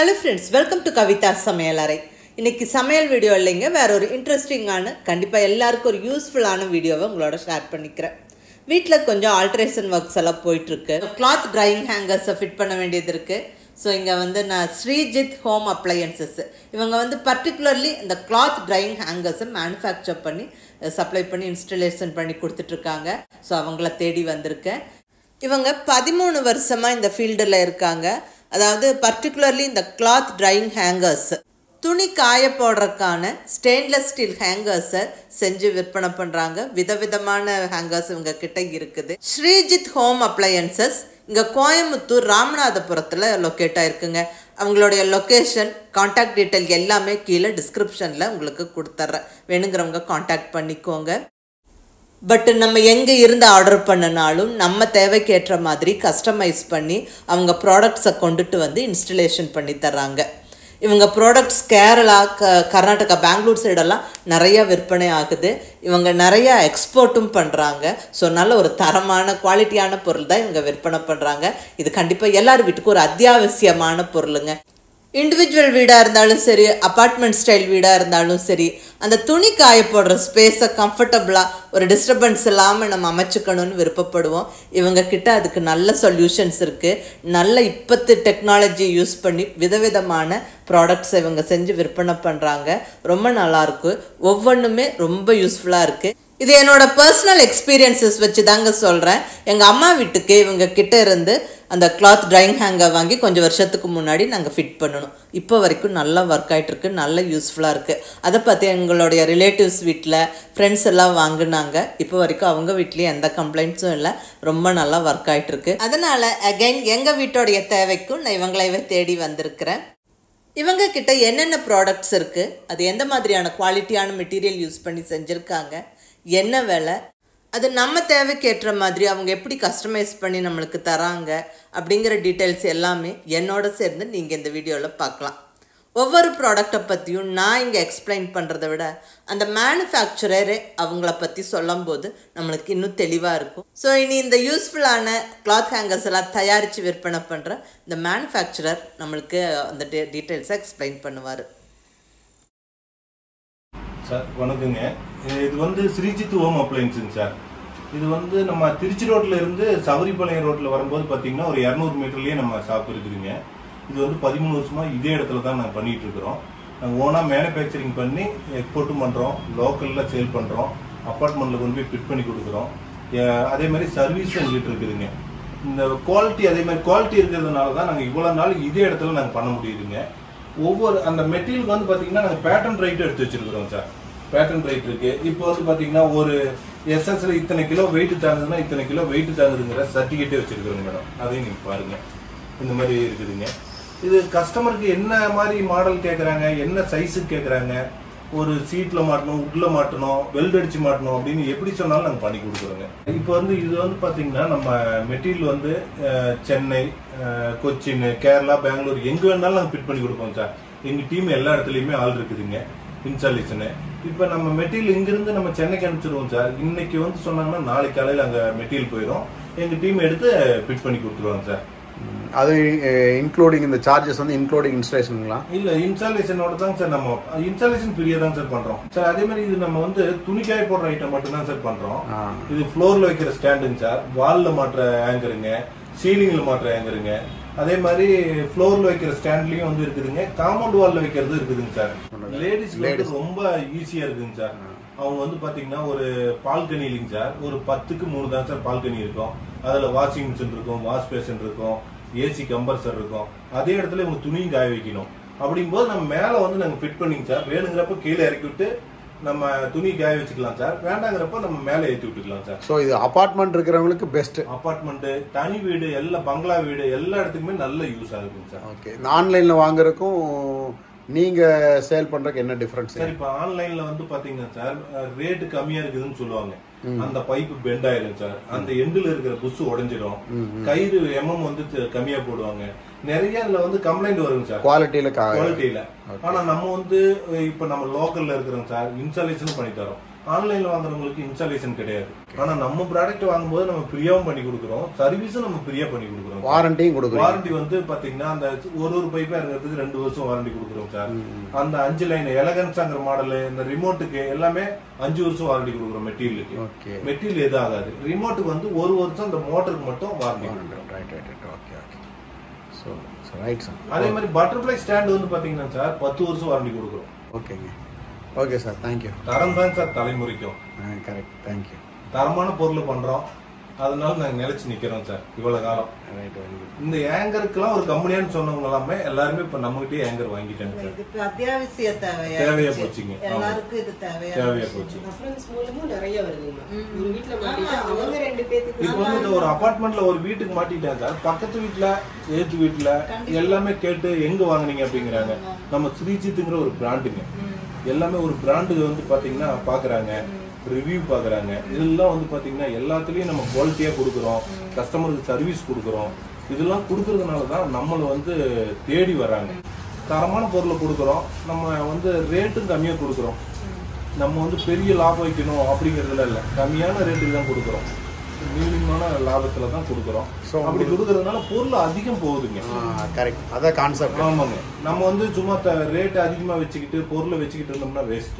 Hello friends welcome to Kavitha சமையலறை இன்னைக்கு சமையல் வீடியோ இல்லைங்க வேற ஒரு இன்ட்ரெஸ்டிங்கான கண்டிப்பாக எல்லாருக்கும் ஒரு யூஸ்ஃபுல்லான வீடியோவை உங்களோட ஷேர் பண்ணிக்கிறேன் வீட்டில் கொஞ்சம் ஆல்ட்ரேஷன் ஒர்க்ஸ் எல்லாம் போயிட்டுருக்கு கிளாத் ட்ரையிங் ஹேங்கர்ஸை ஃபிட் பண்ண வேண்டியது இருக்குது ஸோ இங்கே வந்து நான் ஸ்ரீஜித் ஹோம் அப்ளையன்சஸ் இவங்க வந்து பர்டிகுலர்லி இந்த கிளாத் ட்ரையிங் ஹேங்கர்ஸை மேனுஃபேக்சர் பண்ணி சப்ளை பண்ணி இன்ஸ்டலேஷன் பண்ணி கொடுத்துட்ருக்காங்க ஸோ அவங்கள தேடி வந்திருக்கேன் இவங்க பதிமூணு வருஷமாக இந்த ஃபீல்டில் இருக்காங்க அதாவது பர்டிகுலர்லி இந்த கிளாத் ட்ரையிங் ஹேங்கர்ஸ் துணி காய போடுறதுக்கான ஸ்டெயின்லெஸ் ஸ்டீல் ஹேங்கர்ஸை செஞ்சு விற்பனை பண்ணுறாங்க விதவிதமான ஹேங்கர்ஸ் இவங்க கிட்ட இருக்குது ஸ்ரீஜித் ஹோம் அப்ளையன்சஸ் இங்கே கோயம்புத்தூர் ராமநாதபுரத்தில் லொக்கேட் ஆயிருக்குங்க அவங்களுடைய லொக்கேஷன் காண்டாக்ட் டீட்டெயில் எல்லாமே கீழே டிஸ்கிரிப்ஷனில் உங்களுக்கு கொடுத்துட்றேன் வேணுங்கிறவங்க காண்டாக்ட் பண்ணிக்கோங்க பட் நம்ம எங்கே இருந்து ஆர்டர் பண்ணனாலும் நம்ம தேவைக்கு ஏற்ற மாதிரி கஸ்டமைஸ் பண்ணி அவங்க ப்ராடக்ட்ஸை கொண்டுட்டு வந்து இன்ஸ்டலேஷன் பண்ணி தர்றாங்க இவங்க ப்ராடக்ட்ஸ் கேரளா க கர்நாடகா பெங்களூர் சைடெல்லாம் நிறைய விற்பனை ஆகுது இவங்க நிறைய எக்ஸ்போர்ட்டும் பண்ணுறாங்க ஸோ நல்ல ஒரு தரமான குவாலிட்டியான பொருள் தான் இவங்க விற்பனை பண்ணுறாங்க இது கண்டிப்பாக எல்லார் வீட்டுக்கும் ஒரு அத்தியாவசியமான பொருளுங்க இண்டிவிஜுவல் வீடாக இருந்தாலும் சரி அப்பார்ட்மெண்ட் ஸ்டைல் வீடாக இருந்தாலும் சரி அந்த துணி காய போடுற ஸ்பேஸை கம்ஃபர்டபுளாக ஒரு டிஸ்டர்பன்ஸ் இல்லாமல் நம்ம அமைச்சுக்கணும்னு விருப்பப்படுவோம் இவங்க கிட்ட அதுக்கு நல்ல சொல்யூஷன்ஸ் இருக்குது நல்ல இப்பத்து டெக்னாலஜி யூஸ் பண்ணி விதவிதமான ப்ராடக்ட்ஸை இவங்க செஞ்சு விற்பனை பண்ணுறாங்க ரொம்ப நல்லாயிருக்கு ஒவ்வொன்றுமே ரொம்ப யூஸ்ஃபுல்லாக இருக்குது இது என்னோட பர்சனல் எக்ஸ்பீரியன்சஸ் வச்சு தாங்க சொல்கிறேன் எங்கள் அம்மா வீட்டுக்கு இவங்க கிட்ட இருந்து அந்த கிளாத் ட்ரைங் ஹேங்கர் வாங்கி கொஞ்சம் வருஷத்துக்கு முன்னாடி நாங்கள் ஃபிட் பண்ணணும் இப்போ வரைக்கும் நல்லா ஒர்க் ஆகிட்டுருக்கு நல்ல யூஸ்ஃபுல்லாக இருக்குது அதை பார்த்து எங்களுடைய ரிலேட்டிவ்ஸ் வீட்டில் ஃப்ரெண்ட்ஸ் எல்லாம் வாங்கினாங்க இப்போ வரைக்கும் அவங்க வீட்லேயும் எந்த கம்ப்ளைண்ட்ஸும் இல்லை ரொம்ப நல்லா ஒர்க் ஆகிட்டுருக்கு அதனால் அகைன் எங்கள் வீட்டோடைய தேவைக்கும் நான் இவங்களைவே தேடி வந்திருக்கிறேன் இவங்க கிட்ட என்னென்ன ப்ராடக்ட்ஸ் இருக்குது அது எந்த மாதிரியான குவாலிட்டியான மெட்டீரியல் யூஸ் பண்ணி செஞ்சுருக்காங்க என்ன விலை அது நம்ம தேவைக்கு ஏற்ற மாதிரி அவங்க எப்படி கஸ்டமைஸ் பண்ணி நம்மளுக்கு தராங்க அப்படிங்கிற டீட்டெயில்ஸ் எல்லாமே என்னோட சேர்ந்து நீங்கள் இந்த வீடியோவில் பார்க்கலாம் ஒவ்வொரு ப்ராடக்டை பற்றியும் நான் இங்கே எக்ஸ்பிளைன் பண்ணுறதை விட அந்த மேனுஃபேக்சரரே அவங்கள பற்றி சொல்லும்போது நம்மளுக்கு இன்னும் தெளிவாக இருக்கும் ஸோ இனி இந்த யூஸ்ஃபுல்லான கிளாத் ஹேங்கர்ஸ் எல்லாம் தயாரித்து விற்பனை பண்ணுற இந்த மேனுஃபேக்சரர் நம்மளுக்கு அந்த டீ டீட்டெயில்ஸை எக்ஸ்பிளைன் பண்ணுவார் சார் வணக்கங்க இது வந்து ஸ்ரீஜித் ஹோம் அப்ளைன்ஸுங்க சார் இது வந்து நம்ம திருச்சி ரோட்ல இருந்து சவரிப்பாளையம் ரோட்ல வரும்போது பாத்தீங்கன்னா ஒரு இரநூறு மீட்டர்லயே நம்ம ஷாப் இருக்குதுங்க இது வந்து பதிமூணு வருஷமா இதே இடத்துல தான் நாங்கள் பண்ணிட்டு இருக்கிறோம் நாங்கள் ஓனா மேனுஃபேக்சரிங் பண்ணி எக்ஸ்போர்ட்டும் பண்றோம் லோக்கல்ல சேல் பண்றோம் அப்பார்ட்மெண்ட்ல கொண்டு போய் ஃபிட் பண்ணி கொடுக்குறோம் அஹ் அதே மாதிரி சர்வீஸும் எங்கிட்ட இருக்குதுங்க இந்த குவாலிட்டி அதே மாதிரி குவாலிட்டி இருக்கிறதுனால தான் நாங்கள் இவ்வளோ நாள் இதே இடத்துல நாங்கள் பண்ண முடியுதுங்க ஒவ்வொரு அந்த மெட்டீரியல் வந்து பாத்தீங்கன்னா நாங்கள் பேட்டர்ன் ரைட் எடுத்து வச்சிருக்கிறோம் சார் பேட்டர்ன் ரைட் இருக்கு இப்போ வந்து பாத்தீங்கன்னா ஒரு எஸ்எஸ்ல இத்தனை கிலோ வெயிட் தாங்குதுன்னா இத்தனை கிலோ வெயிட் தாங்குதுங்கிற சர்டிஃபிகேட்டே வச்சிருக்கிறோங்க மேடம் அதையும் நீங்க பாருங்க இந்த மாதிரி இருக்குதுங்க இது கஸ்டமருக்கு என்ன மாதிரி மாடல் கேட்குறாங்க என்ன சைஸுக்கு கேட்குறாங்க ஒரு சீட்ல மாட்டணும் உட்ல மாட்டணும் வெல்ட் அடிச்சு மாட்டணும் அப்படின்னு எப்படி சொன்னாலும் நாங்கள் பண்ணி கொடுக்குறோங்க இப்போ வந்து இது வந்து பாத்தீங்கன்னா நம்ம மெட்டீரியல் வந்து அஹ், சென்னை அஹ், கொச்சின் கேரளா பெங்களூர் எங்க வேணாலும் நாங்கள் ஃபிட் பண்ணி கொடுப்போம் சார் எங்க டீம் எல்லா இடத்துலயுமே ஆள் இருக்குதுங்க இன்ஸ்டாலேஷனு இப்போ நம்ம மெட்டீரியல் இங்கிருந்து நம்ம சென்னைக்கு அனுப்பிச்சிருவோம் சார் இன்னைக்கு வந்து சொன்னாங்கன்னா நாளைக்கு காலையில் அங்கே மெட்டீரியல் போயிடும் எங்கள் டீம் எடுத்து ஃபிட் பண்ணி கொடுத்துருவாங்க சார் அது இன்க்ளூடிங் இந்த சார்ஜஸ் வந்து இன்க்ளூடிங் இன்ஸ்டலேஷனுங்களா இல்ல இன்ஸ்டாலேஷனோட தான் சார் நம்ம இன்ஸ்டாலேஷன் ஃப்ரீயா தான் சார் பண்றோம் சார் அதே மாதிரி இது நம்ம வந்து துணிக்காய போடுற ஐட்டம் மட்டும் தான் சார் பண்றோம் ஆ. இது ஃப்ளோர்ல வைக்கிற ஸ்டாண்டுங்க சார் வால்ல மாட்டுற ஆங்கருங்க சீலிங்ல மாட்டுற ஆங்கருங்க அதே மாதிரி ஃப்ளோர்ல வைக்கிற ஸ்டாண்ட்லயும் வந்து இருக்குதுங்க காம்பவுண்ட் வால்ல வைக்கிறது இருக்குதுங்க சார் லேடிஸ் லேடிஸ் ரொம்ப ஈஸியா இருக்குங்க சார் அவங்க வந்து பாத்தீங்கன்னா ஒரு பால்கனி இல்லைங்க சார் ஒரு பத்துக்கு மூணு தான் சார் பால்கனி இருக்கும் அதுல வாஷிங் மிஷின் இருக்கும் வாஷ் பேஷன் இருக்கும் ஏசி கம்பர்சர் இருக்கும் அதே இடத்துல இவங்க துணியும் காய வைக்கணும் அப்படிங்கும்போது நம்ம மேல வந்து நாங்க ஃபிட் பண்ணிங்க சார் வேணுங்கிறப்ப கீழே இறக்கி விட்டு நம்ம துணி காய வச்சுக்கலாம் சார் வேண்டாங்கிறப்ப நம்ம மேலே ஏற்றி விட்டுக்கலாம் சார் ஸோ இது அபார்ட்மெண்ட் இருக்கிறவங்களுக்கு பெஸ்ட் அபார்ட்மெண்ட் தனி வீடு எல்லா பங்களா வீடு எல்லா இடத்துக்குமே நல்ல யூஸ் ஆகுதுங்க சார் ஓகே இந்த ஆன்லைனில் வாங்குறதுக்கும் நீங்க சேல் பண்றதுக்கு என்ன டிஃபரன்ஸ் சார் இப்ப ஆன்லைன்ல வந்து பாத்தீங்கன்னா சார் ரேட்டு கம்மியா இருக்குதுன்னு சொல்லுவாங்க அந்த பைப்பு பெண்ட் ஆயிரும் சார் அந்த எண்டுல இருக்கிற புஷ் உடைஞ்சிடும் கயிறு எம்எம் வந்து த- கம்மியா போடுவாங்க நிறைய இதுல வந்து கம்ப்ளைண்ட் வருங்க சார் குவாலிட்டியில குவாலிட்டியில ஆனா நம்ம வந்து இப்ப நம்ம லோக்கல்ல இருக்கிறோம் சார் இன்ஸ்டாலேஷன் பண்ணி தரோம் ஆன்லைன்ல வாங்குறவங்களுக்கு இன்ஸ்டாலேஷன் கிடையாது ஆனா நம்ம ப்ராடக்ட் வாங்கும்போது நம்ம ஃப்ரீயாவும் பண்ணி கொடுக்குறோம் சர்வீஸும் நம்ம ஃப்ரீயா பண்ணி கொடுக்குறோம் வாரண்டியும் கொடுக்குறீங்க வாரண்டி வந்து பாத்தீங்கன்னா அந்த ஒரு ஒரு பைப்பா இருக்கிறதுக்கு ரெண்டு வருஷம் வாரண்டி கொடுக்குறோம் சார் அந்த அஞ்சு லைன் எலகன்ஸாங்கிற மாடல் இந்த ரிமோட்டுக்கு எல்லாமே அஞ்சு வருஷம் வாரண்டி கொடுக்குறோம் மெட்டீரியலுக்கு ஓகே மெட்டீரியல் எதுவும் ஆகாது ரிமோட்டுக்கு வந்து ஒரு வருஷம் அந்த மோட்டருக்கு மட்டும் warranty right right right okay okay so right sir அதே மாதிரி பட்டர்ஃப்ளை ஸ்டாண்ட் வந்து பாத்தீங்கன்னா சார் பத்து வருஷம் வாரண்டி கொடுக்குறோம் ஓகேங்க ஓகே சார் தேங்க்யூ தரம் தான் சார் தலைமுறைக்கும் கரெக்ட் தேங்க்யூ தரமான பொருள் பண்றோம் அதனால நாங்க நிலைச்சு நிக்கிறோம் சார் இவ்வளவு காலம் ரைட் வெரி குட் இந்த ஏங்கருக்குலாம் ஒரு கம்பெனியான்னு சொன்னவங்க எல்லாமே எல்லாருமே இப்ப நம்மகிட்டயே ஏங்கர் வாங்கிட்டாங்க சார் இது இப்ப அத்தியாவசிய தேவையா தேவையா இருந்துச்சு. போச்சுங்க. ஆமா. எல்லாருக்கும் இது தேவையா தேவையா போச்சு ரெஃபரன்ஸ் மூலமும் நிறைய வருதுங்க ஒரு வீட்ல மாட்டிட்டு அவங்க ரெண்டு பேத்துக்கு இப்போ வந்து இந்த ஒரு அபார்ட்மெண்ட்ல ஒரு வீட்டுக்கு மாட்டிட்டேன் சார் பக்கத்து வீட்டுல ஏத்து வீட்டுல எல்லாமே கேட்டு எங்க வாங்குனீங்க அப்படிங்கிறாங்க நம்ம ஸ்ரீஜித்துங்கிற ஒரு பிராண்டுங்க எல்லாமே ஒரு பிராண்டு வந்து பாத்தீங்கன்னா பாக்குறாங்க ரிவ்யூ பாக்குறாங்க இதெல்லாம் வந்து பாத்தீங்கன்னா எல்லாத்துலயும் நம்ம குவாலிட்டியா கொடுக்குறோம் கஸ்டமருக்கு சர்வீஸ் கொடுக்குறோம் இதெல்லாம் கொடுக்கறதுனால தான் நம்மளை வந்து தேடி வராங்க தரமான பொருளை கொடுக்குறோம் நம்ம வந்து ரேட்டும் கம்மியா கொடுக்குறோம் நம்ம வந்து பெரிய லாபம் வைக்கணும் அப்படிங்கறதுல இல்ல கம்மியான ரேட்டுக்கு தான் கொடுக்குறோம் மினிமமான லாபத்துல தான் கொடுக்குறோம் So, அப்படி கொடுக்கறதுனால பொருள் அதிகம் போகுதுங்க கரெக்ட் அதான் கான்செப்ட் ஆமாங்க நம்ம வந்து சும்மா ரேட் அதிகமா வச்சுக்கிட்டு பொருளை வச்சுக்கிட்டு இருந்தோம்னா வேஸ்ட்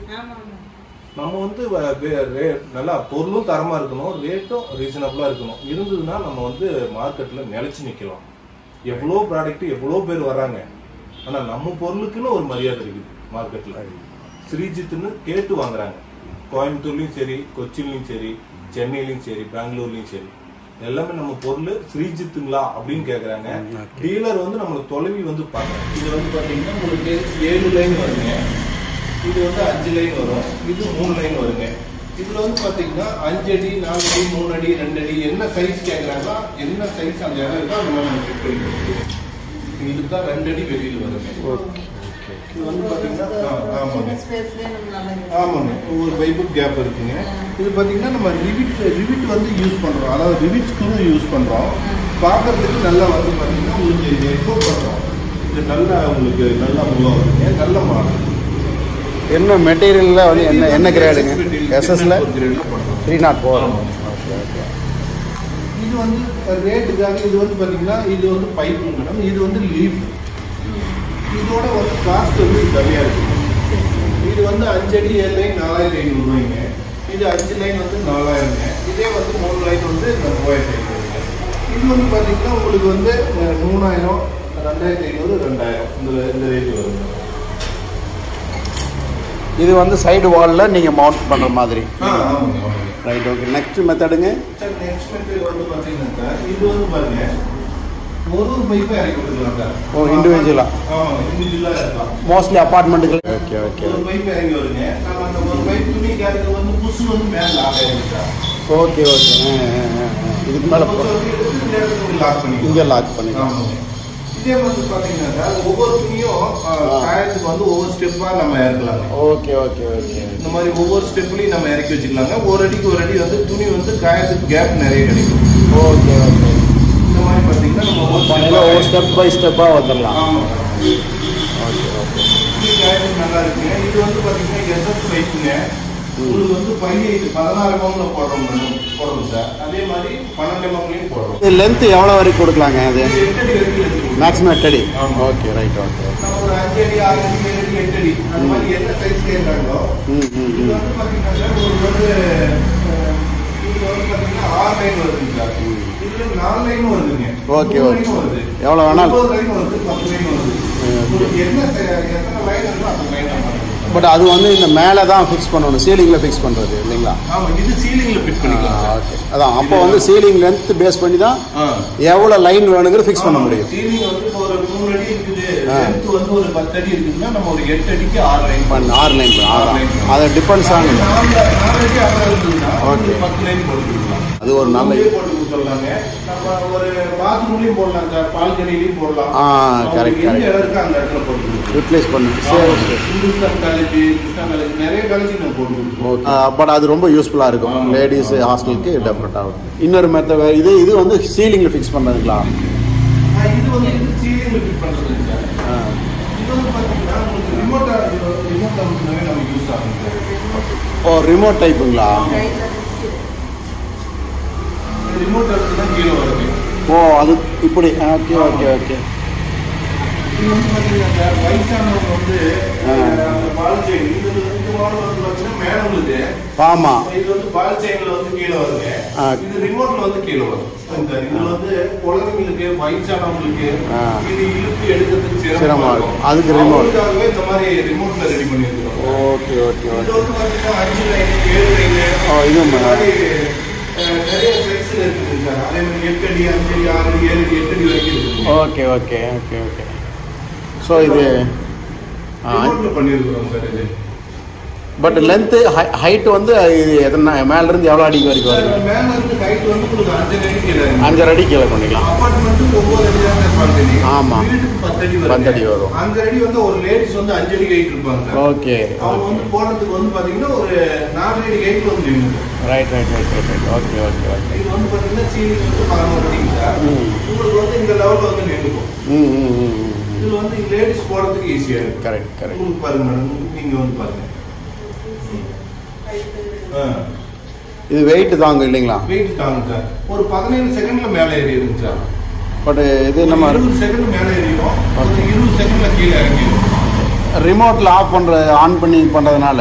நம்ம வந்து வ- வே- ரே- நல்லா பொருளும் தரமா இருக்கணும் ரேட்டும் ரீசனபிளா இருக்கணும் இருந்ததுன்னா நம்ம வந்து மார்க்கெட்ல நிலைச்சு நிக்கலாம் எவ்வளோ ப்ராடக்ட் எவ்வளோ பேர் வராங்க ஆனா நம்ம பொருளுக்குன்னு ஒரு மரியாதை இருக்குது மார்க்கெட்ல ஸ்ரீஜித்னு கேட்டு வாங்குறாங்க கோயம்புத்தூர்லயும் சரி கொச்சின்லயும் சரி சென்னையிலயும் சரி பெங்களூர்லயும் சரி எல்லாமே நம்ம பொருள் ஸ்ரீஜித்துங்களா அப்படின்னு கேக்குறாங்க டீலர் வந்து நம்மளுக்கு தொலைவி வந்து பாக்குறாங்க இது வந்து பாத்தீங்கன்னா உங்களுக்கு ஏழு லைன் வருங்க இது வந்து அஞ்சு லைன் வரும் இது மூணு லைன் வருங்க இதுல வந்து பாத்தீங்கன்னா அஞ்சு அடி நாலு அடி மூணு அடி ரெண்டு அடி என்ன சைஸ் கேக்குறாங்களோ என்ன சைஸ் அந்த இடம் இருக்கோ அந்த மாதிரி நம்ம ஃபிட் பண்ணி கொடுத்துருவோம். இதுக்கு தான் ரெண்டு அடி வெளியில வருங்க ஓகே இது வந்து பாத்தீங்கன்னா ஆ, ஆமாங்க சின்ன ஸ்பேஸ்லயே நம்ம நல்லா ஆமாங்க ஒரு பைப்பு கேப் இருக்குங்க இது பாத்தீங்கன்னா நம்ம ரிவிட் ரிவிட் வந்து யூஸ் பண்றோம் அதாவது ரிவிட் ஸ்க்ரூ யூஸ் பண்றோம் பார்க்கறதுக்கு நல்லா வந்து பாத்தீங்கன்னா உங்களுக்கு இது எக்கோ பண்றோம் இது நல்லா உங்களுக்கு நல்லா மூவ் ஆகுதுங்க நல்ல மாடல் என்ன மெட்டீரியல்ல வந்து என்ன என்ன கிரேடுங்க எஸ்எஸ்ல கிரேட்ல பண்றோம் த்ரீ நாட் ஃபோர் ஆமா. ஓகே ஓகே இது வந்து ரேட்டுக்காக இது வந்து பாத்தீங்கன்னா இது வந்து பைப்பு மேடம் இது வந்து லீஃப் இதோட வந்து காஸ்ட் வந்து கம்மியா இருக்கு இது வந்து அஞ்சு அடி ஏழு லைன் நாலாயிரத்தி ஐநூறு ரூபாய்ங்க இது அஞ்சு லைன் வந்து நாலாயிரங்க இதே வந்து மூணு லைன் வந்து மூவாயிரத்தி ஐநூறுங்க இது வந்து பாத்தீங்கன்னா உங்களுக்கு வந்து அஹ், மூணாயிரம் ரெண்டாயிரத்தி ஐநூறு ரெண்டாயிரம் இந்த இந்த ரேஞ்ச் வருங்க இது வந்து சைடு வாலில் நீங்கள் மவுண்ட் பண்ணுற மாதிரி ஆ ஆமாங்க ஆமாங்க ரைட் ஓகே நெக்ஸ்ட் மெத்தடுங்க சார் நெக்ஸ்ட் மெத்தட் வந்து பாத்தீங்கன்னா இது வந்து பாருங்க ஒரு ஒரு பைப்பை இறக்கி விட்டுக்கலாம் சார் ஓ, individual-ஆ? ஆமாங்க இண்டிவிஜுவலா இருக்கலாம் மோஸ்ட்லி அப்பார்ட்மெண்ட்டுக்கு ஓகே ஓகே ஒரு பைப் இறங்கி வருங்க நம்ம அந்த ஒரு பைப் துணி கேரக்டர் வந்து புஷ் வந்து மேல லாக் ஆயிருக்கு சார் ஓகே ஓகே இதுக்கு மேலே புஷ் வந்து எடுத்து இந்த இடத்துல லாக் பண்ணிக்கலாம் இங்கே லாக் பண்ணிக்கலாம் ஆமாங்க இதே வந்து பாத்தீங்கன்னா சார் ஒவ்வொரு துணியும் காயத்துக்கு வந்து ஒவ்வொரு ஸ்டெப்பா நம்ம இறக்கலாங்க ஓகே ஓகே ஓகே இந்த மாதிரி ஒவ்வொரு ஸ்டெப்லயும் நம்ம இறக்கி வச்சுக்கலாங்க ஒரு அடிக்கு ஒரு அடி வந்து துணி வந்து காயத்துக்கு கேப் நிறைய கிடைக்கும் ஓகே ஓகே இந்த மாதிரி பாத்தீங்கன்னா நம்ம ஒவ்வொரு பண்ணையில் step-ஆ ஒவ்வொரு ஸ்டெப் பை ஸ்டெப்பாக வந்துடலாம் ஆமாங்க ஓகே ஓகே இது கேரட் நல்லா இருக்குங்க இது வந்து பாத்தீங்கன்னா எஸ்எஸ் பைப்புங்க உங்களுக்கு வந்து பதினேழு பதினாறு எம்எம்ல போடுறோம் மேடம் போடுறோம் சார் அதே மாதிரி பன்னெண்டு எம்எம்லையும் போடுறோம் இது லென்த் எவ்வளோ வரைக்கும் கொடுக்கலாங்க அது இது எட்டு அடி வரைக்கும் எடுத்துக்கலாம். மேக்ஸிமம் எட்டு அடி ஆமா. ஓகே ரைட் ஓகே நம்ம ஒரு அஞ்சு அடி ஆறு அடி ஏழு அடி எட்டு அடி அந்த மாதிரி என்ன சைஸ் கேட்குறாங்களோ ம் ம் இது ம் வந்து பாத்தீங்கன்னா சார் உங்களுக்கு வந்து அஹ், இது வந்து பாத்தீங்கன்னா ஆறு லைன் வருதுங்க சார் இதுல நாலு லைன் வருதுங்க ஓகே, மூணு ஓகே. line வருது எவ்வளவு வேணாலும். ஒன்பது லைன் வருது பத்து லைன் வருது உங்களுக்கு என்ன சை- எத்தனை லைன் இருக்கோ அந்த லைன் நம்ம பட் அது வந்து இந்த மேலே தான் ஃபிக்ஸ் பண்ணணும் சீலிங்கில் ஃபிக்ஸ் பண்ணுறது இல்லைங்களா ஆமா இது சீலிங்ல ஃபிட் பண்ணிக்கலாம் சார் ஓகே அதான் அப்போ வந்து சீலிங் லென்த் பேஸ் பண்ணி தான் ஆ. எவ்வளோ லைன் வேணுங்கிறது ஃபிக்ஸ் பண்ண முடியும் சீலிங் வந்து இப்போ ஒரு மூணு அடி இருக்குது ஆ. லென்த் வந்து ஒரு பத்து அடி இருக்குதுன்னா நம்ம ஒரு எட்டு அடிக்கு ஆறு லைன் பண்ண ஆறு லைன் ஆறு line. அது டிபெண்ட்ஸ் ஆன் நாலு நாலு அடி அகலம் இருந்ததுன்னா Okay. ஒரு பத்து லைன் போட்டு கொடுக்கலாம் அது ஒரு நல்ல உள்ளே போட்டு கொடுத்துடலாங்க நம்ம ஒரு பாத்ரூம்லயும் போடலாம் சார் பால்கனிலையும் போடலாம் ஆ, அவங்களுக்கு correct, எந்த correct. இடம் இருக்கோ அந்த இடத்துல போட்டு கொடுக்கலாம் யூட்டிலைஸ் பண்ணு ஆமா. இந்துஸ்தான் காலேஜ் கிருஷ்ணா காலேஜ் நிறைய காலேஜ் நம்ம போட்டு கொடுத்துருவோம் ஓகே பட் அது ரொம்ப யூஸ்ஃபுல்லாக இருக்கும் ஆமா. லேடிஸ் ஹாஸ்டலுக்கு டெஃபரெண்ட் ஆகும் இன்னொரு மெத்தட் இது இது வந்து சீலிங்கில் ஃபிக்ஸ் பண்ணுறதுங்களா ஆ, இது வந்து சீலிங்ல ஃபிட் பண்றது சார் ஆ இது வந்து பாத்தீங்கன்னா உங்களுக்கு ரிமோட் ரிமோட் அமுக்குனாவே நமக்கு யூஸ் ஆகும் சார் ஓ ரிமோட் டைப்புங்களா ரிமோட் எடுத்துனா கீழே வருது ஓ அது இப்படி ஓகே ஓகே ஓகே இது வந்து பார்த்தீங்கன்னா சார் வயசானவங்க வந்து ஆ. அந்த பால் செயின் இது இந்த மாடல் வந்து பார்த்தீங்கன்னா மேலே உள்ளது ஆமாம் இது வந்து பால் செயின்ல வந்து கீழே வருங்க ஆ. இது ரிமோட்ல வந்து கீழே வரும் இந்த இதுல வந்து குழந்தைங்களுக்கு வயசானவங்களுக்கு ஆ. இது இழுத்து எடுக்கிறதுக்கு சிரமமா சிரமமா இருக்கும். இருக்கும் அதுக்கு remote. அவங்களுக்காகவே இந்த மாதிரி ரிமோட்ல ரெடி பண்ணியிருக்கிறோம் ஓகே ஓகே இது ஓகே வந்து பார்த்தீங்கன்னா அஞ்சு லைன் ஏழு லைன் ஓ, இது இந்த ம- மாதிரி அஹ், நிறைய சைஸ்ல இருக்குது சார் அதே மாதிரி எட்டு அடி அஞ்சு அடி ஆறு அடி ஏழு அடி எட்டு அடி வரைக்கும் இருக்குது okay okay okay okay so இது ரிமோட்ல பண்ணியிருக்கிறோம் சார் இது பட் லென்த்து ஹைட் வந்து இது எத்தனை மேலேருந்து எவ்வளோ அடி வரைக்கும் சார் வருது மேல இருந்து ஹைட் வந்து உங்களுக்கு அஞ்சு அடி கீழே இருக்கு. அஞ்சரை அடி கீழே பண்ணிக்கலாம் அப்பார்ட்மெண்ட்டுக்கு ஒன்பது அடி தான் சார் பால்கனி. ஆமா. வீட்டுக்கு பத்து அடி வரும். பத்து அடி வரும். அஞ்சு அடி வந்து ஒரு லேடிஸ் வந்து அஞ்சு அடி height இருப்பாங்க சார். ஓகே அவங்க வந்து போடுறதுக்கு வந்து பாத்தீங்கன்னா ஒரு நாலு அடி height வந்து நின்னுக்கும். Right right right right right okay okay okay இது வந்து பாத்தீங்கன்னா ceiling வந்து பதினோரு அடிங்க சார். ம். உங்களுக்கு வந்து இந்த லெவல்ல வந்து நின்னுக்கும். ம் ம் ம் ம் இது வந்து லேடிஸ் போடுறதுக்கு ஈஸியா இருக்கும் கரெக்ட் கரெக்ட் உங்களுக்கு பாருங்க மேடம் நீங்க வந்து பாருங்க இது வெயிட் தாங்க இல்லைங்களா வெயிட் தாங்க சார் ஒரு பதினேழு செகண்ட்ல மேல ஏறிடுங்க சார் பட் இது நம்ம இருபது செகண்ட் மேல ஏறிடும் ஒரு இருபது செகண்ட்ல கீழே இறங்கிடும் ரிமோட்டில் ஆஃப் பண்ணுற ஆன் பண்ணி பண்ணுறதுனால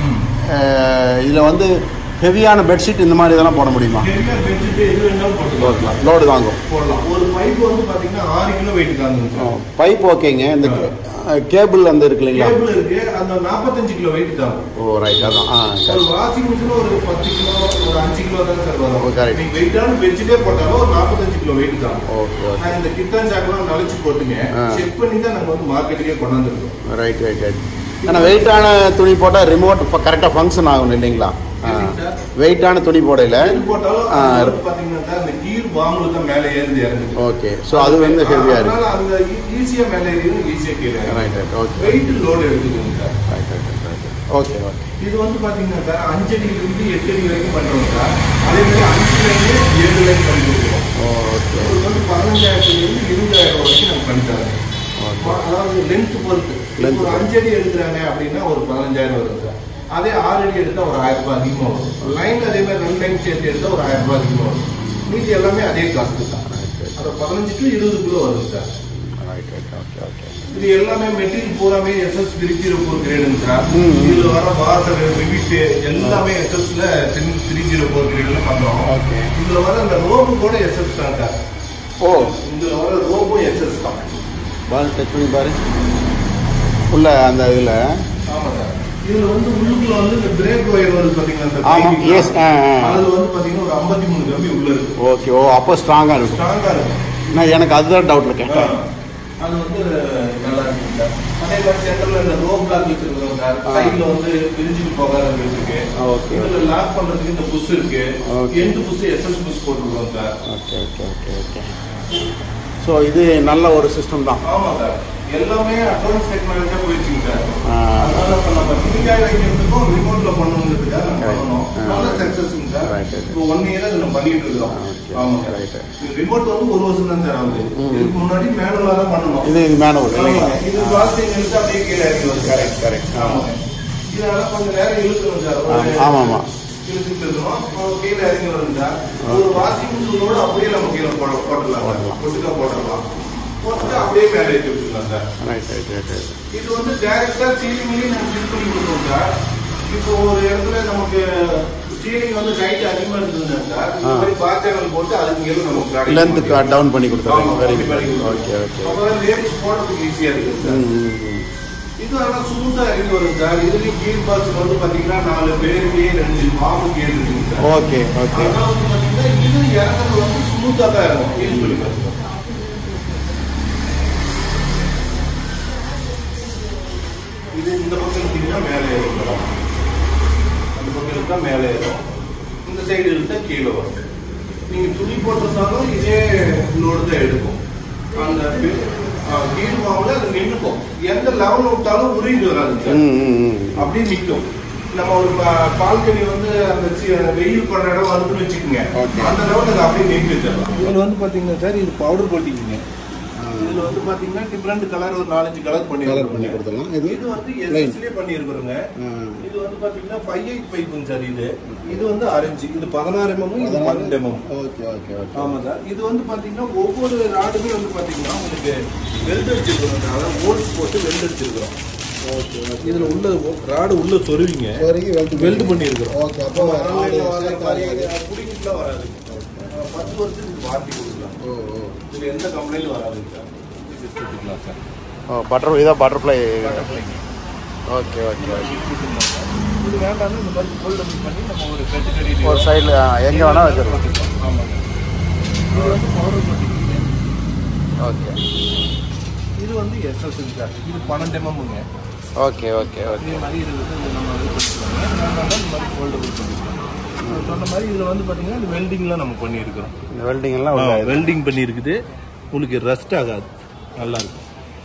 இதில் வந்து ஹெவியான பெட்ஷீட் இந்த மாதிரி இதெல்லாம் போட முடியுமா ஹெவியா பெட்ஷீட் எது வேணாலும் போட்டுக்கலாம் லோடு தாங்கும் போடலாம் ஒரு பைப் வந்து பாத்தீங்கன்னா ஆறு கிலோ வெயிட் தாங்க சார் பைப் ஓகேங்க இந்த கேபிள் அந்த இருக்கு இல்லைங்களா கேபிள் இருக்கு அந்த நாற்பத்தஞ்சு கிலோ வெயிட் தாங்க ஓ ரைட் அதான் ஆ ஒரு correct. வாஷிங் மிஷின் ஒரு பத்து கிலோ ஒரு அஞ்சு கிலோ தானே சார் ஓ, வரும் correct. நீங்க வெயிட்டான பெட்ஷீட்டே போட்டாலும் ஒரு நாற்பத்தஞ்சு கிலோ வெயிட் தான் ஓகே ஓகே நான் இந்த கிட்டன் சாக்கெல்லாம் நனைச்சு போட்டுங்க ஆ. செக் பண்ணி தான் நம்ம வந்து மார்க்கெட்டுக்கே கொண்டாந்துருக்கோம் ரைட் ரைட் ரைட் ஆனால் வெயிட்டான துணி போட்டால் ரிமோட் இப்போ கரெக்டாக ஃபங்க்ஷன் ஆகணும் இல்லைங்களா எப்படிங்க சார்? வெயிட்டான துணி போடையில் எது போட்டாலும் ஆ, அது வந்து பாத்தீங்கன்னா சார் அந்த கீர் பாம்புல தான் மேலே ஏறுது இறங்குது ஓகே ஸோ அது வந்து ஹெவியாக இருக்கு அதனால அந்த ஈஸியா மேலே ஏறிடும் ஈஸியா கீழே right right okay weight load எடுத்துக்கோங்க sir right right right okay okay இது வந்து பாத்தீங்கன்னா சார் அஞ்சு அடியில இருந்து எட்டு அடி வரைக்கும் பண்றோம் சார் அதே மாதிரி அஞ்சு லைன் ஏழு லைன் பண்ணி கொடுக்குறோம் ஓகே இது வந்து பதினஞ்சாயிரத்துல இருந்து இருபதாயிரம் வரைக்கும் நம்ம பண்ணி தரோம் அதாவது லென்த் பொறுத்து Length இப்போ ஒரு அஞ்சு அடி எடுக்கிறாங்க அப்படின்னா ஒரு பதினஞ்சாயிரம் வரும் சார் அதே ஆறு அடி எடுத்தா ஒரு ஆயிரம் ரூபாய் அதிகமா வரும் லைன் அதே மாதிரி ரெண்டு லைன் சேர்த்து எடுத்தா ஒரு ஆயிரம் ரூபாய் அதிகமா வரும் மீதி எல்லாமே அதே காஸ்ட் தான் அது பதினஞ்சு டு இருபதுக்குள்ள வரும் sir right right okay okay இது எல்லாமே மெட்டீரியல் பூராமே எஸ்எஸ் த்ரீ ஜீரோ ஃபோர் கிரேடுங்க சார் ம், ம். இதுல வர வாசல் ரிவிட் எல்லாமே எஸ்எஸ்ல த்ரீ ஜீரோ ஃபோர் கிரேட்ல பண்றோம் Okay. இதுல வர அந்த ரோப்பு கூட எஸ்எஸ் தான் சார் ஓ இதுல வர ரோப்பும் எஸ்எஸ் தான் பாரு டச் பண்ணி பாரு உள்ள அந்த இதில் ஆமா சார் இதுல வந்து உள்ளுக்குள்ள வந்து இந்த பிரேக் ஒயர் வருது பாத்தீங்களா சார் ஆமா, piping yes, ஆ, ஆ. அதுல வந்து பாத்தீங்கன்னா ஒரு 53 மூணு கம்பி உள்ள இருக்கு ஓகே ஓ அப்போ ஸ்ட்ராங்காக இருக்கும் ஸ்ட்ராங்கா இருக்கும் நான் எனக்கு அதுதான் டவுட் இருக்கேன் ஆ. அது வந்து நல்லா இருக்கு சார் அதே மாதிரி சென்டர்ல இந்த ரோ பிளாக் வச்சிருக்கோம் சார் ஆ. சைடுல வந்து பிரிஞ்சுட்டு போகாத இருக்கு ஓகே. இதுல லாக் பண்றதுக்கு இந்த புஷ் இருக்கு okay. End bush SS bush போட்டுருக்கோம் sir okay okay okay okay so இது நல்ல ஒரு சிஸ்டம் தான் ஆமா சார் எல்லாமே அட்வான்ஸ் டெக்னாலஜியா போயிடுச்சுங்க சார் ஆ. அதனால இப்ப நம்ம துணிக்காய் வைக்கிறதுக்கும் ரிமோட்ல பண்ணணுங்கிறதுக்காக நம்ம Right. பண்ணணும் ஆ. நல்ல சக்சஸ்ங்க சார் Right, right. இப்போ ஒன் இயரா நம்ம பண்ணிட்டு இருக்கோம் Okay. ஆமா Right. ரிமோட் வந்து ஒரு வருஷம் தான் சார் ஆகுது இதுக்கு முன்னாடி மேனுவலா தான் பண்ணணும் இது இது மேனுவல் இல்லைங்களா ஆமா. இது பிளாஸ்டிக் இழுத்து அப்படியே கீழே இறங்கி வருது Correct, correct. ஆமாங்க. இதனால கொஞ்சம் நேரம் இழுக்கணும் சார் ஒரு ஆமா, ஆமா, ஆமா. இழுத்துட்டு இருக்கணும் அப்புறம் கீழே இறங்கி வரும் சார் ஒரு வாஷிங் மிஷினோட அப்படியே நம்ம கீழே போட போடலாம் போடலாம். ஒட்டுக்கா போடலாம் போட்டு அப்படியே மேலே ஏற்றி விட்டுலாம் sir right right right right இது வந்து டைரக்டா சீலிங்லயே நம்ம ஃபிட் பண்ணி கொடுத்தோம் சார் இப்போ ஒரு இடத்துல நமக்கு சீலிங் வந்து ஹைட் அதிகமா இருந்ததுன்னா சார் இந்த ஆ. மாதிரி பார் சேனல் போட்டு அதுக்கு மேல நமக்கு guarding லென்த் பண்ணிக்கலாம். டவுன் பண்ணி கொடுத்துறேன் ஆமா, வெரி அப்படி பண்ணி குட் கொடுத்துருவோம். ஓகே ஓகே அப்பதான் லேடிஸ் போடுறதுக்கு ஈஸியா இருக்கு சார் ம் ம், ம். இது ஆனா ஸ்மூத்தா இறங்கி வரும் சார் இதுலயும் கீர் பாக்ஸ் வந்து பாத்தீங்கன்னா நாலு பேருக்கே ரெண்டு பாம்பு கேர் இருக்குங்க சார் ஓகே ஓகே அதனால வந்து பாத்தீங்கன்னா இது இறங்குறது வந்து ஸ்மூத்தா தான் இருக்கும் யூஸ் பண்ணி பாருங்க இது இந்த பக்கம் எடுத்தீங்கன்னா மேலே ஏறும் அந்த பக்கம் எடுத்தா மேலே ஏறும் இந்த சைடு எடுத்தா கீழே வரும் நீங்க துணி போட்டிருந்தாலும் இதே லோடு தான் எடுக்கும் அந்த கீழ் மாவுல அது நின்றுக்கும் எந்த லெவல் விட்டாலும் உருண்டு வராது சார் ம் ம் ம் அப்படியே நிற்கும் நம்ம ஒரு பால்கனி வந்து அந்த சி- வெயில் படுற இடம் வந்துன்னு வச்சுக்கோங்க Okay. அந்த லெவலில் அதை அப்படியே நீக்கி வச்சிடலாம் இதில் வந்து பார்த்தீங்கன்னா சார் இது பவுடர் கோட்டிங்க இதுல வந்து பாத்தீங்கன்னா டிஃபரெண்ட் கலர் ஒரு நாலஞ்சு கலர் பண்ணி கலர் பண்ணி கொடுத்துடலாம் இது இது வந்து plain. எஸ்எஸ்லயே பண்ணி இருக்கிறோங்க ஆ. இது வந்து பாத்தீங்கன்னா ஃபைவ் எயிட் பைப்புங்க சார் இது இது வந்து ஆரஞ்சு இது பதினாறு எம்எம் இது பன்னெண்டு எம்எம் ஓகே ஓகே ஓகே ஆமா சார் இது வந்து பாத்தீங்கன்னா ஒவ்வொரு ராடுமே வந்து பாத்தீங்கன்னா உங்களுக்கு வெல்ட் அடிச்சிருக்கிறோம் அதாவது ஓல்ஸ் போட்டு வெல்ட் அடிச்சிருக்கிறோம் ஓகே ஓகே இதுல உள்ள ராடு உள்ள சொருவிங்க வரைக்கும் வெல்ட் வெல்ட் பண்ணியிருக்கிறோம் ஓகே அப்போ ஆன்லைன்ல வர set மாதிரி ஆகாது. குடிக்கிட்டுலாம் வராது அஹ் பத்து வருஷத்துக்கு வாரண்டி கொடுக்கலாம் ஓ ஓ இதுல எந்த கம்ப்ளைண்ட்டும் வராதுங்க சார் இது எடுத்துக்கலாம் சார் ஓ பட்டர் இதான் பட்டர்ஃப்ளை பட்டர்ஃப்ளைங்க. ஓகே ஓகே ஓகே இது வேண்டாம்னா இந்த மாதிரி ஃபோல்டபிள் பண்ணி நம்ம ஒரு கட்டுக்கடி ஒரு சைடில் எங்கே வேணால் வச்சிடலாம் ஆமாங்க இது வந்து பவுடர் போட்டிங்க ஓகே இது வந்து எஸ்எஸ் சார் இது பன்னெண்டு எம்எம்ங்க ஓகே ஓகே ஓகே இதே மாதிரி இது வந்து நம்ம இது பண்ணிக்கலாம் வேண்டாம்னா இந்த மாதிரி ஃபோல்டபிள் பண்ணிக்கலாம் நான் சொன்ன மாதிரி இதில் வந்து பார்த்தீங்கன்னா இந்த வெல்டிங்லாம் நம்ம பண்ணியிருக்கிறோம் இந்த வெல்டிங் எல்லாம் உள்ள வெல்டிங் பண்ணியிருக்குது உங்களுக்கு ரஸ்ட் ஆகாது நல்லா இருக்கும்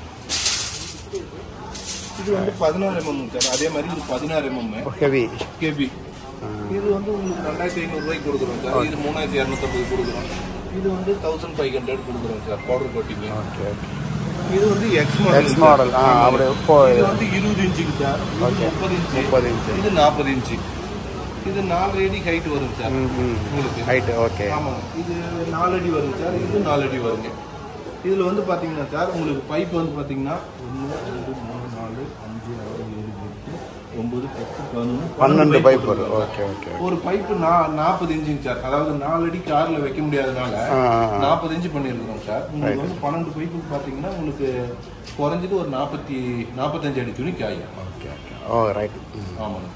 இது வந்து பதினாறு எம்எம் சார் அதே மாதிரி இது பதினாறு எம்எம் ஹெவி கேபி இது வந்து உங்களுக்கு ரெண்டாயிரத்தி ஐநூறு ரூபாய்க்கு கொடுக்குறோம் சார் இது மூணாயிரத்தி இரநூத்தம்பது கொடுக்குறோம் இது வந்து தௌசண்ட் ஃபைவ் ஹண்ட்ரட் கொடுக்குறோம் sir powder coating okay okay இது வந்து எக்ஸ் மாடல் எக்ஸ் மாடல் ஆ அப்படி இப்போ இது வந்து இருபது இன்ச்சுக்கு சார் இது Okay. முப்பது இன்ச்சு முப்பது இன்ச்சு. இது நாற்பது இன்ச்சு இது நாலு அடி ஹைட் வரும் சார் ம் ம் உங்களுக்கு ஹைட்டு ஓகே ஆமாங்க இது நாலு அடி வருங்க சார் இது நாலு அடி வருங்க இதுல வந்து பாத்தீங்கன்னா சார் உங்களுக்கு பைப் வந்து பாத்தீங்கன்னா ஒன்று ரெண்டு மூணு நாலு அஞ்சு ஆறு ஏழு எட்டு ஒன்பது பத்து பதினொன்று பன்னெண்டு பைப் வரும் வரும் ஓகே ஓகே ஒரு பைப்பு நா நாற்பது இன்ச்சுங்க சார் அதாவது நாலு அடி கார்ல வைக்க முடியாதனால ஆ, ஆ, ஆ. நாற்பது இன்ச்சு பண்ணியிருக்கிறோம் சார் உங்களுக்கு Right. வந்து பன்னெண்டு பைப்புக்கு பார்த்தீங்கன்னா உங்களுக்கு குறைஞ்சது ஒரு நாற்பத்தி நாற்பத்தஞ்சு அடி துணி காயும் ஓகே ஓகே ஓ ரைட் ம் ஆமாங்க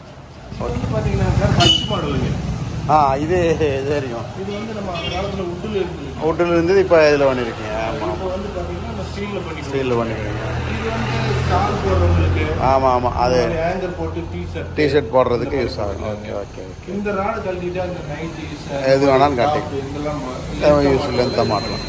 வந்து பார்த்தீங்கன்னா சார் ஃபர்ஸ்ட் மாடலுங்க ஆ இது இது தெரியும் இது வந்து நம்ம அந்த காலத்தில் உட்டில் இருக்குது வுட்டில் இருந்தது இப்போ இதில் பண்ணியிருக்கீங்க ஆமாம் இப்போ வந்து பார்த்தீங்கன்னா நம்ம ஸ்டீலில் பண்ணி ஸ்டீலில் பண்ணியிருக்கீங்க இது வந்து ஸ்டார் போடுறவங்களுக்கு ஆமாம் ஆமாம் அது ஹேங்கர் போட்டு டி ஷர்ட் டிஷர்ட் போடுறதுக்கு யூஸ் ஆகும் ஓகே ஓகே ஓகே இந்த ராடு கழட்டிட்டு அந்த நைட்டிஸ் எது வேணாலும் கட்டி. இதெல்லாம் யூஸ் லென்த்தாக மாட்டலாம்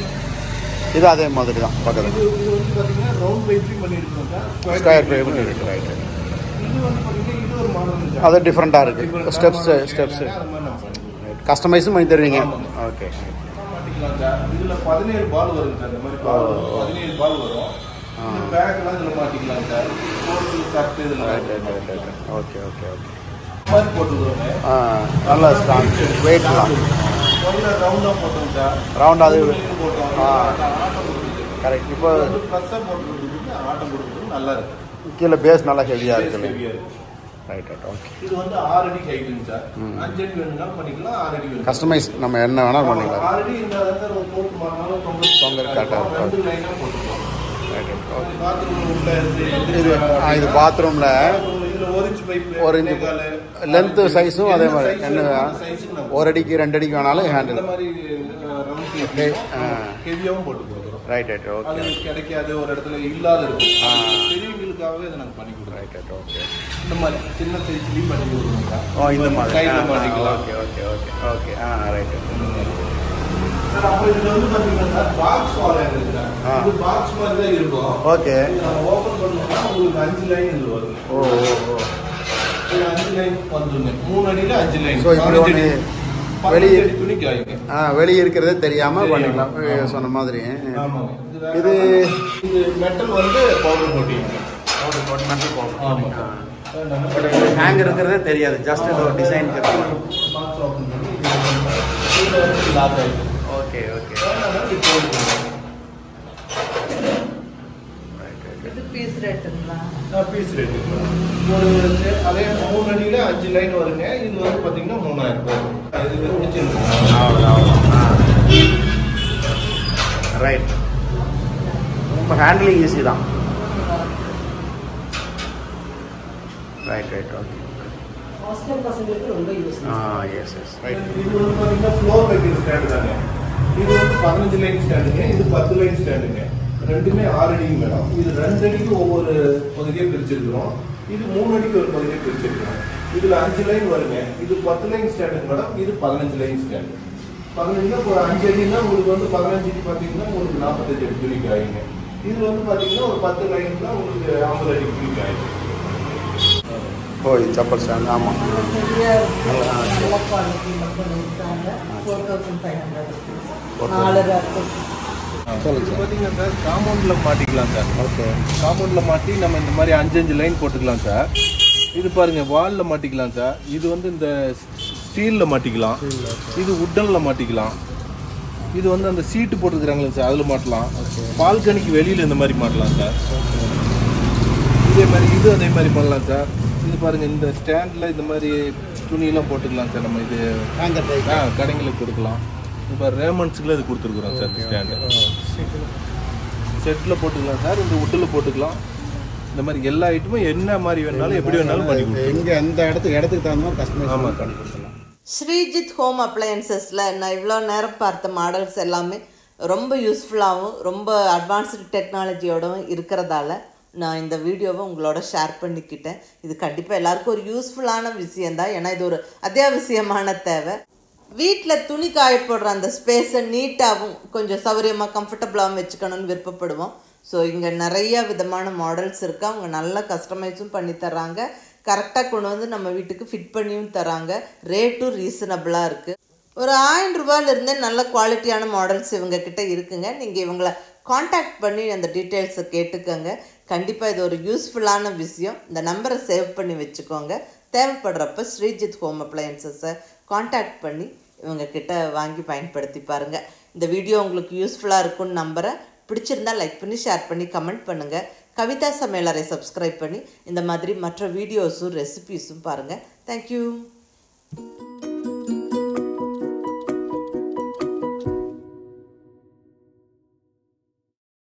இது அதே மாதிரி தான் பக்கத்தில் இது இது வந்து பார்த்தீங்கன்னா ரவுண்ட் பைப்லையும் பண்ணியிருக்கோம் சார் ஸ்கொயர் பைப் இருக்கு ரைட் இது வந்து பார்த்தீங்கன்னா இது ஒரு மாடல் அது டிஃப்ரெண்ட்டாக இருக்குது ஸ்டெப்ஸ் ஸ்டெப்ஸ் அது மாதிரி நம்ம பண்ணிக்கலாம் கஸ்டமைஸும் பண்ணி தருவீங்க ஓகே மாட்டிக்கலாம் சார் இதுல பதினேழு பால் வரும் சார் இந்த மாதிரி பால் வரும். பதினேழு பால் வரும் இந்த பேக்லாம் இதுல மாட்டிக்கலாம் சார் கோட்டு சர்ட் இதுல right right right right okay okay okay இந்த மாதிரி போட்டுக்கிறோங்க ஆ நல்லா ஸ்ட்ராங் வெயிட்லாம் முதல்ல ரவுண்டா போட்டோம் சார் ரவுண்ட் அது இது போட்டோம் ஆ. ஆட்டம் கொடுக்குது கரெக்ட் இப்போ இது வந்து ப்ளஸ்ஸாக போட்டுக்கிறதுக்கு ஆட்டம் கொடுக்குறது நல்லா இருக்கு கீழே பேஸ் நல்லா ஹெவியாக இருக்குது ஹெவியாக இருக்கு ரைட் ரைட் ஓகே இது வந்து ஆறு அடி ஹைட்டுங்க சார் அஞ்சு அடி வேணும்னாலும் பண்ணிக்கலாம் ஆறு அடி வேணும் கஸ்டமைஸ் நம்ம என்ன வேணாலும் பண்ணிக்கலாம் ஆறு அடி இருந்தால் தான் சார் ஒரு போட்டு மாறினாலும் தொங்க தொங்க கரெக்டா இருக்கும். ரெண்டு லைனாக போட்டுக்கலாம் ரைட் ரைட் ஓகே பாத்ரூம் உள்ள இருந்து இது ஆ, இது பாத்ரூமில் இதுல ஒரு இன்ச் பைப் ஒரு இன்ச் லென்த்து சைஸும் அதே மாதிரி என்ன ஒரு அடிக்கு ரெண்டு அடிக்கு வேணாலும் இந்த ஹேண்டில் மாதிரி ரவுண்ட் Okay, ஆ. ஹெவியாவும் போட்டு கொடுக்குறோம் ரைட் ரைட் ஓகே அது கிடைக்காது ஒரு இடத்துல இல்லாத இருக்கும் பெரியவங்களுக்காகவே இதை நாங்கள் பண்ணி கொடுக்குறோம் ரைட் ரைட் ஓகே இந்த மாதிரி சின்ன சைஸ்லயும் பண்ணி கொடுக்குறோம் ஓ இந்த மாதிரி கையில் மாட்டிக்கலாம் ஓகே ஓகே ஓகே ஓகே ஆ ரைட் சார் அப்புறம் இதுல வந்து பாத்தீங்கன்னா சார் பாக்ஸ் வால் இருக்கு சார் ஆ. இது பாக்ஸ் மாதிரி தான் இருக்கும் ஓகே இது நம்ம ஓபன் பண்ணோம்னா உங்களுக்கு அஞ்சு லைன் இதுல வரும் ஓ ஓ ஓ இது அஞ்சு லைன் வந்துருங்க மூணு அடியில அஞ்சு லைன் So, இப்படி ஒண்ணு வெளியே- வெளியே துணி காய்ங்க ஆ வெளியே இருக்கிறதே தெரியாமல் பண்ணிக்கலாம் ஏ, சொன்ன மாதிரி ஆமாங்க இது இது மெட்டல் வந்து பவுடர் போட்டிங்க ஆமாம் பட் ஹேங் இருக்கிறதே தெரியாது ஜஸ்ட் இது ஒரு டிசைன் பாக்ஸ் ஓப்பன் பண்ணி இது வந்து லாக் ஆயிடுது ஓகே ஓகே இது பீஸ் ரேட்டுங்களா பீஸ் ரேட் ஒரு set அதே மூணு அடியில அஞ்சு லைன் வருங்க இது வந்து பாத்தீங்கன்னா மூணாயிரம் ரூபாய் இது பிடிச்சிருக்கு அவ்வளோதான் அவ்வளோதான் ரைட் ரொம்ப ஹேண்ட்லிங் ஈஸி தான் ரைட் ரைட் ஓகே ஹாஸ்டல் பசங்களுக்கு ரொம்ப யூஸ் ஆ எஸ் எஸ் ரைட் இது வந்து பாத்தீங்கன்னா ஃப்ளோர் வைக்கிற ஸ்டாண்டு தாங்க இது வந்து பதினஞ்சு லைன் ஸ்டாண்டுங்க இது பத்து லைன் ஸ்டாண்டுங்க ரெண்டுமே ஆறு அடிங்க மேடம் இது ரெண்டு அடிக்கு ஒவ்வொரு பகுதியை பிரிச்சிருக்கிறோம் இது மூணு அடிக்கு ஒரு பகுதியை பிரிச்சிருக்கிறோம் இதுல அஞ்சு லைன் வருங்க இது பத்து லைன் ஸ்டாண்டுங்க மேடம் இது பதினஞ்சு லைன் ஸ்டாண்டு பதினஞ்சுனா ஒரு அஞ்சு அடினா உங்களுக்கு வந்து பதினஞ்சுக்கு பாத்தீங்கன்னா உங்களுக்கு நாற்பத்தஞ்சு அடி துணி காயுங்க இது வந்து பாத்தீங்கன்னா ஒரு பத்து லைன்னா உங்களுக்கு ஐம்பது அடி துணி காயுங்க ஓ இது சப்பல் ஸ்டாண்ட் ஆமாம் பெரிய நல்ல குவாலிட்டியில் பண்ணியிருக்காங்க four thousand five hundred Four நாலு ரேக்கு சொல்லுங்க இது சார் பார்த்தீங்கன்னா சார் காம்பவுண்டில் மாட்டிக்கலாம் சார் ஓகே காம்பவுண்டில் மாட்டி நம்ம இந்த மாதிரி அஞ்சு அஞ்சு லைன் போட்டுக்கலாம் சார் இது பாருங்க வாலில் மாட்டிக்கலாம் சார் இது வந்து இந்த ஸ்டீலில் மாட்டிக்கலாம் இது உட்டனில் மாட்டிக்கலாம் இது வந்து அந்த சீட்டு போட்டுருக்குறாங்களே சார் அதில் மாட்டலாம் பால்கனிக்கு வெளியில் இந்த மாதிரி மாட்டலாம் சார் இதே மாதிரி இது அதே மாதிரி பண்ணலாம் சார் இது பாருங்க இந்த ஸ்டாண்டில் இந்த மாதிரி துணியெல்லாம் போட்டுக்கலாம் சார் நம்ம இது ஹேங்கர் டைப் ஆ கடைங்களுக்கு கொடுக்கலாம் இப்போ ரேமண்ட்ஸுக்குள்ள இது கொடுத்துருக்குறோம் சார் இந்த ஸ்டாண்டு செட்டில் போட்டுக்கலாம் சார் இந்த உட்டில் போட்டுக்கலாம் இந்த மாதிரி எல்லா ஐட்டமும் என்ன மாதிரி வேணாலும் எப்படி வேணாலும் பண்ணி கொடுக்கலாம் எங்கே எந்த இடத்துக்கு இடத்துக்கு தகுந்த மாதிரி கஸ்டமைஸ் பண்ணி கொடுத்துடலாம் ஸ்ரீஜித் ஹோம் அப்ளையன்சஸில் நான் இவ்வளோ நேரம் பார்த்த மாடல்ஸ் எல்லாமே ரொம்ப யூஸ்ஃபுல்லாகவும் ரொம்ப அட்வான்ஸ்டு டெக்னாலஜியோடவும் இருக்கிறதால நான் இந்த வீடியோவை உங்களோட ஷேர் பண்ணிக்கிட்டேன் இது கண்டிப்பாக எல்லாருக்கும் ஒரு யூஸ்ஃபுல்லான விஷயந்தான் ஏன்னா இது ஒரு அத்தியாவசியமான தேவை வீட்டில் துணி காய போடுற அந்த ஸ்பேஸை நீட்டாகவும் கொஞ்சம் சௌகரியமாக கம்ஃபர்டபுளாகவும் வச்சுக்கணும்னு விருப்பப்படுவோம் ஸோ இங்கே நிறைய விதமான மாடல்ஸ் இருக்குது அவங்க நல்லா கஸ்டமைஸும் பண்ணி தர்றாங்க கரெக்டாக கொண்டு வந்து நம்ம வீட்டுக்கு ஃபிட் பண்ணியும் தராங்க ரேட்டும் ரீசனபிளாக இருக்குது ஒரு ஆயிரம் ரூபாயிலிருந்தே நல்ல குவாலிட்டியான மாடல்ஸ் இவங்க கிட்ட இருக்குங்க நீங்கள் இவங்களை காண்டாக்ட் பண்ணி அந்த டீட்டெயில்ஸை கேட்டுக்கோங்க கண்டிப்பாக இது ஒரு யூஸ்ஃபுல்லான விஷயம் இந்த நம்பரை சேவ் பண்ணி வச்சுக்கோங்க தேவைப்படுறப்ப ஸ்ரீஜித் ஹோம் அப்ளையன்சஸை காண்டாக்ட் பண்ணி இவங்க கிட்ட வாங்கி பயன்படுத்தி பாருங்கள் இந்த வீடியோ உங்களுக்கு யூஸ்ஃபுல்லாக இருக்கும்னு நம்புகிறேன் பிடிச்சிருந்தா லைக் பண்ணி ஷேர் பண்ணி கமெண்ட் பண்ணுங்கள் கவிதா சமையலறை சப்ஸ்கிரைப் பண்ணி இந்த மாதிரி மற்ற வீடியோஸும் ரெசிபீஸும் பாருங்கள் தேங்க்யூ